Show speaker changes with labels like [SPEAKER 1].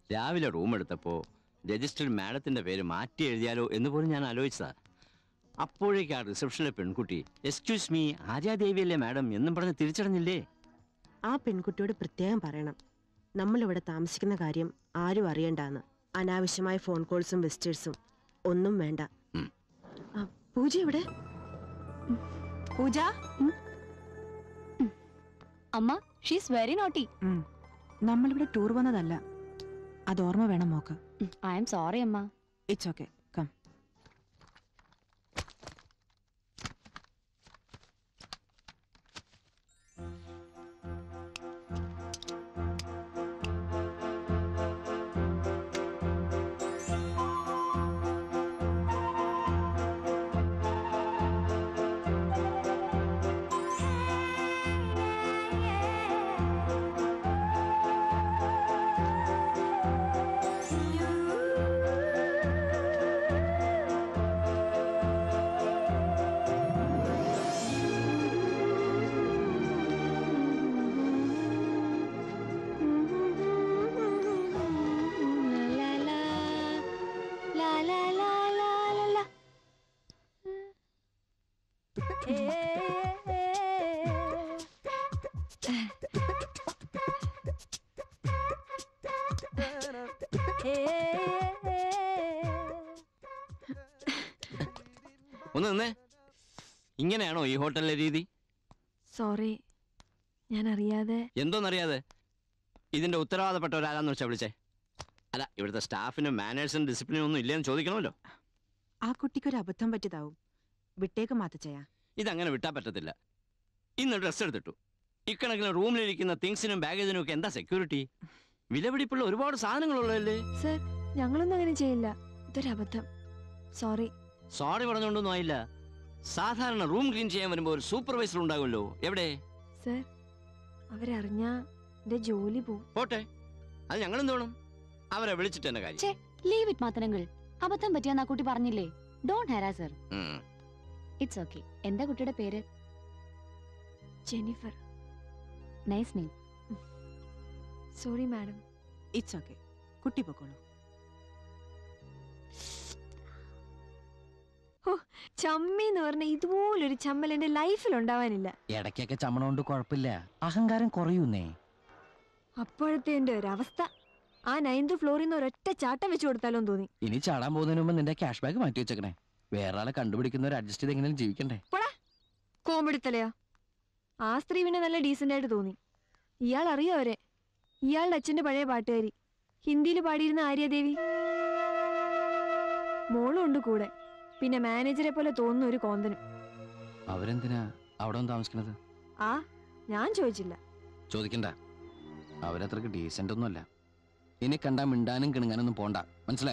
[SPEAKER 1] രാവിലെ റൂം എടുത്തപ്പോ രജിസ്റ്റർഡ് മാഡത്തിന്റെ പേര് മാറ്റി എഴുതിയാലോ എന്ന് പോലും ഞാൻ ആലോചിച്ചതാ അപ്പോഴേക്ക് ആ റിസപ്ഷനിലെ പെൺകുട്ടി എക്സ്ക്യൂസ് മീ ആര്യാദേവിയല്ലേ മാഡം എന്നും പറഞ്ഞ് തിരിച്ചടഞ്ഞില്ലേ
[SPEAKER 2] ആ പെൺകുട്ടിയോട് പ്രത്യേകം പറയണം നമ്മളിവിടെ താമസിക്കുന്ന കാര്യം ആരും അറിയണ്ടാന്ന് അനാവശ്യമായ ഫോൺ കോൾസും വിസിറ്റേഴ്സും ഒന്നും വേണ്ട
[SPEAKER 1] ഉം.
[SPEAKER 2] ആ, പൂജ ഇവിടെ
[SPEAKER 3] പൂജ
[SPEAKER 4] അമ്മ ഷീസ് വെരി നോട്ടി
[SPEAKER 3] ഉം. നമ്മളിവിടെ ടൂർ വന്നതല്ല അത് ഓർമ്മ വേണം മോക്ക്
[SPEAKER 4] ഐ എം സോറി അമ്മ
[SPEAKER 3] ഇറ്റ്സ് ഓക്കെ കം
[SPEAKER 1] ഒന്ന് നിന്നേ ഇങ്ങനെയാണോ ഈ ഹോട്ടലിലെ രീതി
[SPEAKER 5] സോറി ഞാൻ അറിയാതെ
[SPEAKER 1] എന്തോന്നറിയാതെ ഇതിന്റെ ഉത്തരവാദപ്പെട്ട ഒരാളാന്ന് വെച്ചാ വിളിച്ചേ അല്ല ഇവിടുത്തെ സ്റ്റാഫിനും മാനേഴ്സിനും ഡിസിപ്ലിനും ഒന്നും ഇല്ലെന്ന് ചോദിക്കണമല്ലോ
[SPEAKER 3] ആ കുട്ടിക്കൊരു അബദ്ധം പറ്റിയതാവും വിട്ടേക്ക് മാത്തച്ചയാ
[SPEAKER 1] ഇതങ്ങനെ വിട്ടാൻ പറ്റത്തില്ല ഇന്ന് ഡ്രസ്സ് എടുത്തിട്ടു ഇക്കണക്കിന് റൂമിലിരിക്കുന്ന തിങ്സിനും ബാഗേജിനും ഒക്കെ എന്താ സെക്യൂരിറ്റി വിലപിടിപ്പുള്ള ഒരുപാട് സാധനങ്ങളുള്ളതല്ലേ
[SPEAKER 5] സർ ഞങ്ങളൊന്നും അങ്ങനെ ചെയ്യില്ല ഇതൊരു അബദ്ധം സോറി
[SPEAKER 1] സോറി പറഞ്ഞുകൊണ്ടൊന്നും ആയില്ല സാധാരണ റൂം ക്ലീൻ ചെയ്യാൻ വരുമ്പോൾ ഒരു സൂപ്പർവൈസർ ഉണ്ടാകുമല്ലോ എവിടെ
[SPEAKER 5] സർ അവരറിഞ്ഞാ എന്റെ ജോലി പോവും
[SPEAKER 1] പോട്ടെ അത് ഞങ്ങൾ വേണം അവരെ വിളിച്ചിട്ട് തന്നെ കാര്യം
[SPEAKER 4] ഛേ ലീവ് ഇറ്റ് മാത്തനങ്ങൾ അബദ്ധം പറ്റിയെന്ന് ആ കുട്ടി പറഞ്ഞില്ലേ ഡോണ്ട് ഹെറാസർ
[SPEAKER 1] ഉം.
[SPEAKER 4] ഇറ്റ്സ് ഓക്കെ എന്താ കുട്ടിയുടെ പേര്
[SPEAKER 5] Jennifer
[SPEAKER 4] nice name
[SPEAKER 5] sorry madam
[SPEAKER 3] it's okay കുട്ടി പൊക്കോളൂ
[SPEAKER 5] ചമ്മി എന്ന് പറഞ്ഞ ഇതുപോലൊരു ചമ്മൽ എന്റെ ലൈഫിൽ ഉണ്ടാവാനില്ല
[SPEAKER 6] ഇടയ്ക്കൊക്കെ ചമ്മണോണ്ട് കുഴപ്പമില്ല അഹങ്കാരം കുറയൂന്നേ
[SPEAKER 5] അപ്പോഴത്തെ എന്റെ ഒരു അവസ്ഥ ആ നയൻത് ഫ്ലോറിൽ നിന്ന് ഒരൊറ്റ ചാട്ടം വെച്ച് കൊടുത്താലോ എന്ന് തോന്നി
[SPEAKER 6] ഇനി ചാടാൻ പോകുന്നതിന് മുമ്പ് നിന്റെ ക്യാഷ് ബാഗ് മാറ്റി വെച്ചേക്കണേ വേറെ ആളെ കണ്ടുപിടിക്കുന്നവർ അഡ്ജസ്റ്റ് ചെയ്ത് എങ്ങനെയും ജീവിക്കണ്ടേ
[SPEAKER 5] കോമ്പെടുത്തലയോ ആ സ്ത്രീ പിന്നെ നല്ല ഡീസന്റ് ആയിട്ട് തോന്നി ഇയാൾ അറിയോ അവരെ ഇയാളുടെ അച്ഛന്റെ പഴയ പാട്ടുകാരി ഹിന്ദിയിൽ പാടിയിരുന്ന ആര്യദേവി മോളും ഉണ്ട് കൂടെ പിന്നെ മാനേജറെ പോലെ തോന്നുന്ന ഒരു കോന്തനും
[SPEAKER 6] അവരെന്തിനാ അവിടെ ഒന്ന് താമസിക്കണത്
[SPEAKER 5] ആ ഞാൻ ചോദിച്ചില്ല
[SPEAKER 6] ചോദിക്കണ്ട അവരത്രക്ക് ഡീസന്റ് ഒന്നുമല്ല ഇനി കണ്ടാ മിണ്ടാനും കിണുങ്ങാനൊന്നും പോണ്ട മനസ്സിലായോ